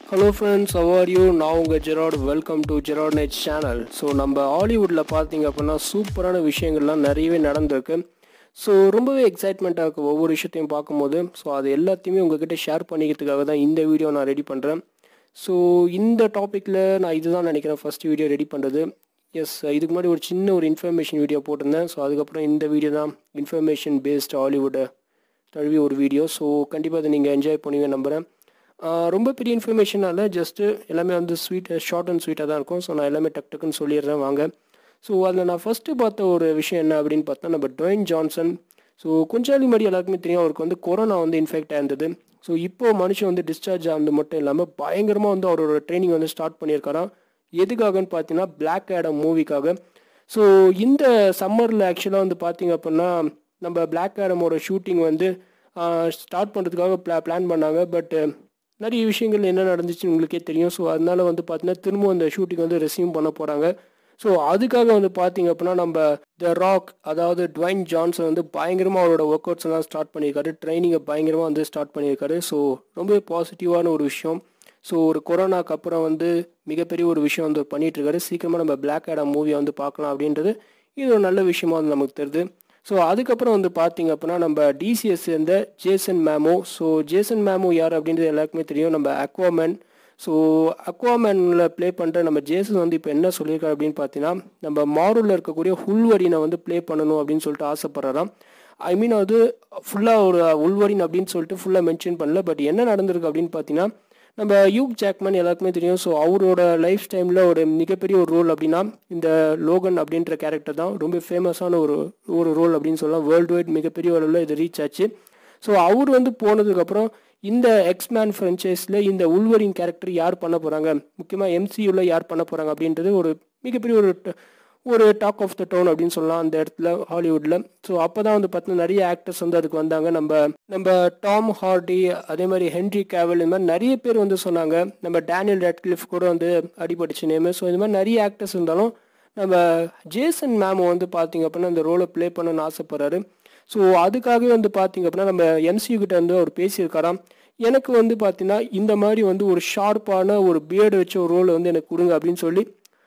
hello friends our you நான் உங்கள் Gerard welcome to Gerard night channel so நம்ம ஹாலிவுட்டில் பார்த்தீங்க அப்படின்னா சூப்பரான விஷயங்கள்லாம் நிறையவே நடந்திருக்கு ஸோ ரொம்பவே எக்ஸைட்மெண்ட்டாக இருக்குது ஒவ்வொரு விஷயத்தையும் பார்க்கும்போது ஸோ அது எல்லாத்தையுமே உங்ககிட்ட ஷேர் பண்ணிக்கிறதுக்காக தான் இந்த வீடியோ நான் ரெடி பண்ணுறேன் ஸோ இந்த டாப்பிக்கில் நான் இதுதான் நினைக்கிறேன் ஃபஸ்ட் வீடியோ ரெடி பண்ணுறது எஸ் இதுக்கு முன்னாடி ஒரு சின்ன ஒரு இன்ஃபர்மேஷன் வீடியோ போட்டிருந்தேன் ஸோ அதுக்கப்புறம் இந்த வீடியோ தான் இன்ஃபர்மேஷன் பேஸ்ட் ஹாலிவுட்டை தழுவி ஒரு வீடியோ ஸோ கண்டிப்பாக அதை நீங்கள் என்ஜாய் பண்ணுவீங்க நம்புகிறேன் ஆஹ் ரொம்ப பெரிய இன்ஃபர்மேஷனால ஜஸ்ட்டு எல்லாமே வந்து ஸ்வீட் ஷார்ட் அண்ட் ஸ்வீட்டாக தான் இருக்கும் ஸோ நான் எல்லாமே டக் டக்குன்னு சொல்லிடுறேன் வாங்க ஸோ அதில் நான் ஃபஸ்ட்டு பார்த்த ஒரு விஷயம் என்ன அப்படின்னு பார்த்தா நம்ம ட்வைன் ஜான்சன் ஸோ கொஞ்ச நாள் முன்னாடி எல்லாருக்குமே தெரியும் அவருக்கு வந்து கொரோனா வந்து இன்ஃபெக்ட் ஆயிருந்தது ஸோ இப்போ மனுஷன் வந்து டிஸ்சார்ஜ் ஆனது மட்டும் இல்லாமல் பயங்கரமாக வந்து அவரோட ட்ரைனிங் வந்து ஸ்டார்ட் பண்ணியிருக்காராம் எதுக்காகன்னு பார்த்தீங்கன்னா பிளாக் ஆடம் மூவிக்காக ஸோ இந்த சம்மரில் ஆக்சுவலாக வந்து பார்த்தீங்க அப்படின்னா நம்ம பிளாக் ஆடமோட ஷூட்டிங் வந்து ஸ்டார்ட் பண்ணுறதுக்காக பிளா பிளான் பண்ணாங்க பட் நிறைய விஷயங்கள் என்ன நடந்துச்சுன்னு உங்களுக்கே தெரியும் ஸோ அதனால வந்து பார்த்தீங்கன்னா திரும்ப அந்த ஷூட்டிங் வந்து ரெசியூம் பண்ண போகிறாங்க ஸோ அதுக்காக வந்து பார்த்தீங்க அப்படின்னா நம்ம த ராக் அதாவது ட்வைன் ஜான்சன் வந்து பயங்கரமாக அவரோட ஒர்க் அவுட்ஸ் எல்லாம் ஸ்டார்ட் பண்ணியிருக்காரு ட்ரைனிங்கை பயங்கரமாக வந்து ஸ்டார்ட் பண்ணியிருக்காரு ஸோ ரொம்ப பாசிட்டிவான ஒரு விஷயம் ஸோ ஒரு கொரோனாக்கு அப்புறம் வந்து மிகப்பெரிய ஒரு விஷயம் வந்து பண்ணிட்டு இருக்காரு சீக்கிரமாக நம்ம பிளாக் ஆடம் மூவியை வந்து பார்க்கலாம் அப்படின்றது இது ஒரு நல்ல விஷயமா வந்து நமக்கு தெரியுது ஸோ அதுக்கப்புறம் வந்து பார்த்தீங்க அப்படின்னா நம்ம டிசிஎஸ் சேர்ந்த Jason Momoa so Jason Momoa யார் அப்படின்றது எல்லாருக்குமே தெரியும் நம்ம அக்வாமேன் ஸோ அக்வாமேனில் ப்ளே பண்ணுற நம்ம ஜேசன் வந்து இப்போ என்ன சொல்லியிருக்காரு அப்படின்னு பார்த்தீங்கன்னா நம்ம மாரூலில் இருக்கக்கூடிய உள்வரினை வந்து ப்ளே பண்ணணும் அப்படின்னு சொல்லிட்டு ஆசைப்படுறாராம் ஐ மீன் அது ஃபுல்லாக ஒரு உள்வரின் அப்படின்னு சொல்லிட்டு ஃபுல்லாக மென்ஷன் பண்ணல பட் என்ன நடந்திருக்கு அப்படின்னு பார்த்தீங்கன்னா நம்ம யூக் ஜாக்மேன் எல்லாருக்குமே தெரியும் ஸோ அவரோட லைஃப் டைமில் ஒரு மிகப்பெரிய ஒரு ரோல் அப்படின்னா இந்த லோகன் அப்படின்ற கேரக்டர் தான் ரொம்ப ஃபேமஸான ஒரு ஒரு ரோல் அப்படின்னு சொல்லலாம் வேர்ல்டு வைட் மிகப்பெரிய அளவில் இது ரீச் ஆச்சு ஸோ அவர் வந்து போனதுக்கப்புறம் இந்த எக்ஸ்மேன் ஃப்ரான்ச்சைஸில் இந்த உள்வரின் கேரக்டர் யார் பண்ண போகிறாங்க முக்கியமாக எம்சியூவில் யார் பண்ண போகிறாங்க அப்படின்றது ஒரு மிகப்பெரிய ஒரு ஒரு டாக் ஆஃப் த டவுன் அப்படின்னு சொல்லலாம் அந்த இடத்துல ஹாலிவுட்டில் ஸோ அப்போ தான் வந்து பார்த்தீங்கன்னா நிறைய ஆக்டர்ஸ் வந்து அதுக்கு வந்தாங்க நம்ம நம்ம டாம் ஹார்டி அதே மாதிரி ஹென்ரி கேவல் இந்த மாதிரி நிறைய பேர் வந்து சொன்னாங்க நம்ம டேனியல் ரெட்கிளிஃப் கூட வந்து அடிபட்டுச்சு நேமு ஸோ இந்த மாதிரி நிறைய ஆக்டர்ஸ் இருந்தாலும் நம்ம ஜேசன் மேம் வந்து பார்த்தீங்க அப்படின்னா இந்த ரோலை ப்ளே பண்ணணும்னு ஆசைப்படுறாரு ஸோ அதுக்காகவே வந்து பார்த்தீங்க அப்படின்னா நம்ம எம்சியூ கிட்ட வந்து அவர் பேசியிருக்காராம் எனக்கு வந்து பார்த்தீங்கன்னா இந்த மாதிரி வந்து ஒரு ஷார்ப்பான ஒரு பியர்டு வச்ச ஒரு ரோலை வந்து எனக்கு கொடுங்க அப்படின்னு சொல்லி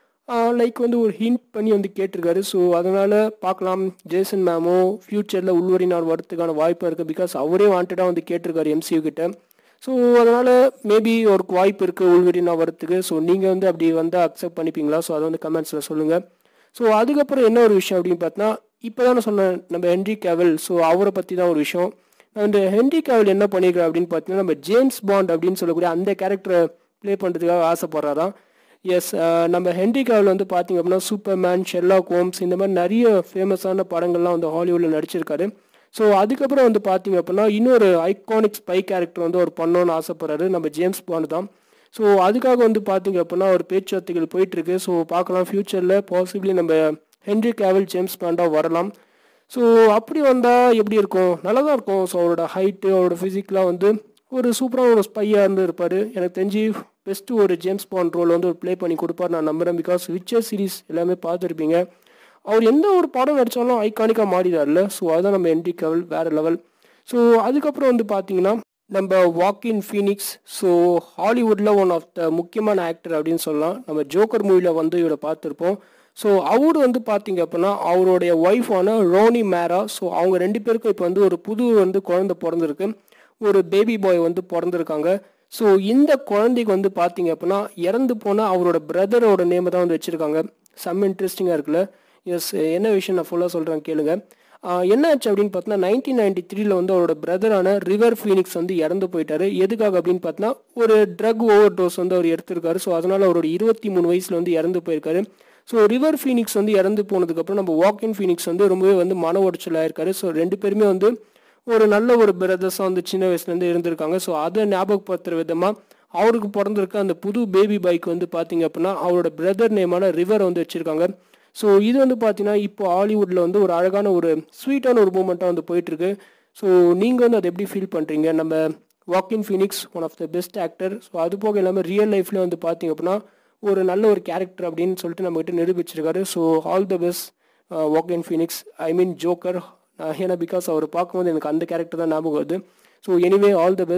லைக் வந்து ஒரு ஹிண்ட் பண்ணி வந்து கேட்டிருக்காரு ஸோ அதனால் பார்க்கலாம் ஜேசன் மேமோ ஃப்யூச்சரில் உள்வரினார் வரத்துக்கான வாய்ப்பு இருக்குது பிகாஸ் அவரே வாண்டடாக வந்து கேட்டிருக்காரு எம்சியூ கிட்ட ஸோ அதனால் மேபி ஒரு வாய்ப்பு இருக்குது உள்வரினா வரத்துக்கு ஸோ நீங்கள் வந்து அப்படி வந்தால் அக்செப்ட் பண்ணிப்பீங்களா ஸோ அதை வந்து கமெண்ட்ஸில் சொல்லுங்கள் ஸோ அதுக்கப்புறம் என்ன ஒரு விஷயம் அப்படின்னு பார்த்தா இப்போ தான் சொன்னேன் நம்ம ஹென்ரி கேவல் ஸோ அவரை பற்றி தான் ஒரு விஷயம் அந்த ஹென்ரி கேவல் என்ன பண்ணியிருக்காரு அப்படின்னு பார்த்தீங்கன்னா நம்ம ஜேம்ஸ் பாண்ட் அப்படின்னு சொல்லக்கூடிய அந்த கேரக்டரை ப்ளே பண்ணுறதுக்காக ஆசைப்படுறாராம் எஸ் நம்ம ஹென்ரி கேவல் வந்து பார்த்தீங்க அப்படின்னா சூப்பர்மேன் ஷெர்லாக் ஹோம்ஸ் இந்த மாதிரி நிறைய ஃபேமஸான படங்கள்லாம் வந்து ஹாலிவுட்டில் நடிச்சிருக்காரு ஸோ அதுக்கப்புறம் வந்து பார்த்தீங்க அப்படின்னா இன்னொரு ஐகானிக் ஸ்பை கேரக்டர் வந்து அவர் பண்ணணும்னு ஆசைப்படுறாரு நம்ம ஜேம்ஸ் பாண்ட் தான் ஸோ அதுக்காக வந்து பார்த்தீங்க அப்படின்னா ஒரு பேச்சுவார்த்தைகள் போயிட்டுருக்கு ஸோ பார்க்கலாம் ஃப்யூச்சரில் பாசிபிளி நம்ம ஹென்ரி கேவல் ஜேம்ஸ் பாண்டாக வரலாம் ஸோ அப்படி வந்தால் எப்படி இருக்கும் நல்லா தான் இருக்கும் ஸோ அவரோட ஹைட்டு அவரோட ஃபிசிக்லாம் வந்து ஒரு சூப்பரான ஒரு ஸ்பையாக இருந்து இருப்பார் எனக்கு தெரிஞ்சு பெஸ்ட்டு ஒரு ஜேம்ஸ் பாண்ட் ரோல் வந்து ஒரு ப்ளே பண்ணி கொடுப்பார் நான் நம்புகிறேன் பிகாஸ் விச்சர் சீரிஸ் எல்லாமே பார்த்துருப்பீங்க அவர் எந்த ஒரு படம் நடித்தாலும் ஐகானிக்காக மாறிடார்ல ஸோ அதுதான் நம்ம என்டி கவல் வேறு லெவல் ஸோ அதுக்கப்புறம் வந்து பார்த்தீங்கன்னா நம்ம வாக்கின் ஃபீனிக்ஸ் ஸோ ஹாலிவுட்டில் ஒன் ஆஃப் த முக்கியமான ஆக்டர் அப்படின்னு சொல்லலாம் நம்ம ஜோக்கர் மூவியில் வந்து இவரை பார்த்துருப்போம் ஸோ அவர் வந்து பார்த்தீங்க அப்படின்னா அவருடைய ஒய்ஃபான ரோனி மேரா ஸோ அவங்க ரெண்டு பேருக்கும் இப்போ வந்து ஒரு புது வந்து குழந்தை பிறந்திருக்கு ஒரு பேபி பாய் வந்து பிறந்திருக்காங்க ஸோ இந்த குழந்தைக்கு வந்து பார்த்தீங்க அப்படின்னா இறந்து போனால் அவரோட பிரதரோட நேமை தான் வந்து வச்சுருக்காங்க செம்ம இன்ட்ரெஸ்டிங்காக இருக்குல்ல எஸ் என்ன விஷயம் நான் ஃபுல்லாக சொல்கிறேன் கேளுங்க என்ன ஆச்சு அப்படின்னு பார்த்தீங்கன்னா நைன்டீன் நைன்டி த்ரீல வந்து அவரோட பிரதரான ரிவர் ஃபீனிக்ஸ் வந்து இறந்து போயிட்டாரு எதுக்காக அப்படின்னு பார்த்தீங்கன்னா ஒரு ட்ரக் ஓவர் டோஸ் வந்து அவர் எடுத்திருக்காரு ஸோ அதனால் அவரோட இருபத்தி மூணு வயசில் வந்து இறந்து போயிருக்காரு ஸோ ரிவர் ஃபீனிக்ஸ் வந்து இறந்து போனதுக்கப்புறம் நம்ம வாக்கின் ஃபீனிக்ஸ் வந்து ரொம்பவே வந்து மன உடச்சல் ஆயிருக்காரு ஸோ ரெண்டு பேருமே வந்து ஒரு நல்ல ஒரு பிரதர்ஸாக வந்து சின்ன வயசுலேருந்து இருந்திருக்காங்க ஸோ அதை ஞாபகப்படுத்துகிற விதமாக அவருக்கு பிறந்திருக்க அந்த புது பேபி பைக் வந்து பார்த்தீங்க அப்படின்னா அவரோட பிரதர் நேமான ரிவர் வந்து வச்சுருக்காங்க ஸோ இது வந்து பார்த்தீங்கன்னா இப்போ ஹாலிவுட்டில் வந்து ஒரு அழகான ஒரு ஸ்வீட்டான ஒரு மூமெண்ட்டாக வந்து போயிட்டுருக்கு ஸோ நீங்கள் வந்து அதை எப்படி ஃபீல் பண்ணுறீங்க நம்ம Joaquin Phoenix one of the best actor so அது போக இல்லாமல் ரியல் லைஃப்பில் வந்து பார்த்தீங்க அப்படின்னா ஒரு நல்ல ஒரு கேரக்டர் அப்படின்னு சொல்லிட்டு நம்மகிட்ட நிரூபிச்சிருக்காரு so all the best Joaquin Phoenix I mean Joker ஏன்னா பிகாஸ் அவர் பார்க்கும்போது எனக்கு அந்த கேரக்டர் தான் ஞாபகம் வருது so anyway all the best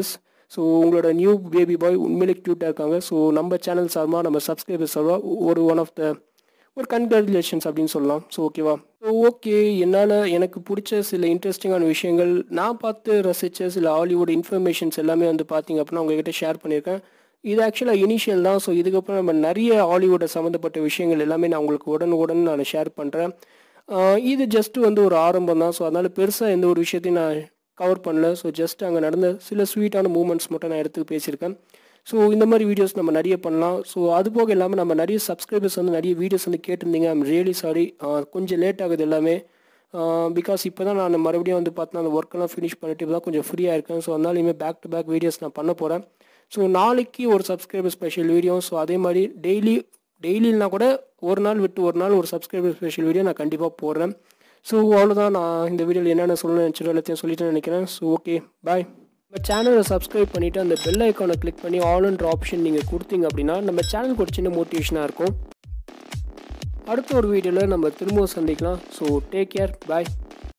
so உங்களோட நியூ பேபி பாய் உண்மையிலே க்யூட்டாக இருக்காங்க ஸோ நம்ம சேனல் சார்பாக நம்ம சப்ஸ்கிரைபர்ஸ் சார்பாக ஒரு ஒன் ஆஃப் த ஒரு கங்க்ராச்சுலேஷன்ஸ் அப்படின்னு சொல்லலாம் ஸோ ஓகேவா ஸோ ஓகே என்னால் எனக்கு பிடிச்ச சில இன்ட்ரெஸ்டிங்கான விஷயங்கள் நான் பார்த்து ரசித்த சில ஹாலிவுட் இன்ஃபர்மேஷன்ஸ் எல்லாமே வந்து பார்த்தீங்க அப்படின்னா உங்ககிட்ட ஷேர் பண்ணியிருக்கேன் இது ஆக்சுவலாக இனிஷியல் தான் ஸோ இதுக்கப்புறம் நம்ம நிறைய ஹாலிவுட்டை சம்மந்தப்பட்ட விஷயங்கள் எல்லாமே நான் உங்களுக்கு உடனுக்குடன் நான் ஷேர் பண்ணுறேன் இது ஜஸ்ட் வந்து ஒரு ஆரம்பம் தான் ஸோ அதனால் பெருசாக எந்த ஒரு விஷயத்தையும் நான் கவர் பண்ணல ஸோ ஜஸ்ட் அங்கே நடந்த சில ஸ்வீட்டான மூமெண்ட்ஸ் மட்டும் நான் எடுத்து பேசியிருக்கேன் ஸோ இந்த மாதிரி வீடியோஸ் நம்ம நிறைய பண்ணலாம் ஸோ அது போக இல்லாமல் நம்ம நிறைய சப்ஸ்கிரைபர்ஸ் வந்து நிறைய வீடியோஸ் வந்து கேட்டிருந்தீங்க ஐம் ரியலி சாரி கொஞ்சம் லேட் ஆகுது எல்லாமே பிகாஸ் இப்போ தான் நான் மறுபடியும் வந்து பார்த்தா அந்த ஒர்க்கெல்லாம் ஃபினிஷ் பண்ணிட்டு இப்போ தான் கொஞ்சம் ஃப்ரீயாக இருக்கேன் ஸோ அதனால இனிமேல் பேக் டு பேக் வீடியோஸ் நான் பண்ண போகிறேன் ஸோ நாளைக்கு ஒரு சப்ஸ்கிரைபர் ஸ்பெஷல் வீடியோ ஸோ அதே மாதிரி டெய்லி டெய்லினா கூட ஒரு நாள் விட்டு ஒரு நாள் ஒரு சப்ஸ்கிரைபர் ஸ்பெஷல் வீடியோ நான் கண்டிப்பாக போடுறேன் ஸோ அவ்வளோதான் நான் இந்த வீடியோவில் என்னென்ன சொல்லணும்னு நினச்சிட்டு எல்லாத்தையும் சொல்லிட்டு நினைக்கிறேன் ஸோ ஓகே பாய் நம்ம சேனலை சப்ஸ்கிரைப் பண்ணிவிட்டு அந்த பெல் ஐக்கானை கிளிக் பண்ணி ஆல்ன்ற ஆப்ஷன் நீங்கள் கொடுத்தீங்க அப்படின்னா நம்ம சேனலுக்கு ஒரு சின்ன மோட்டிவேஷனாக இருக்கும் அடுத்த ஒரு வீடியோவில் நம்ம திரும்பவும் சந்திக்கலாம் ஸோ டேக் கேர் பாய்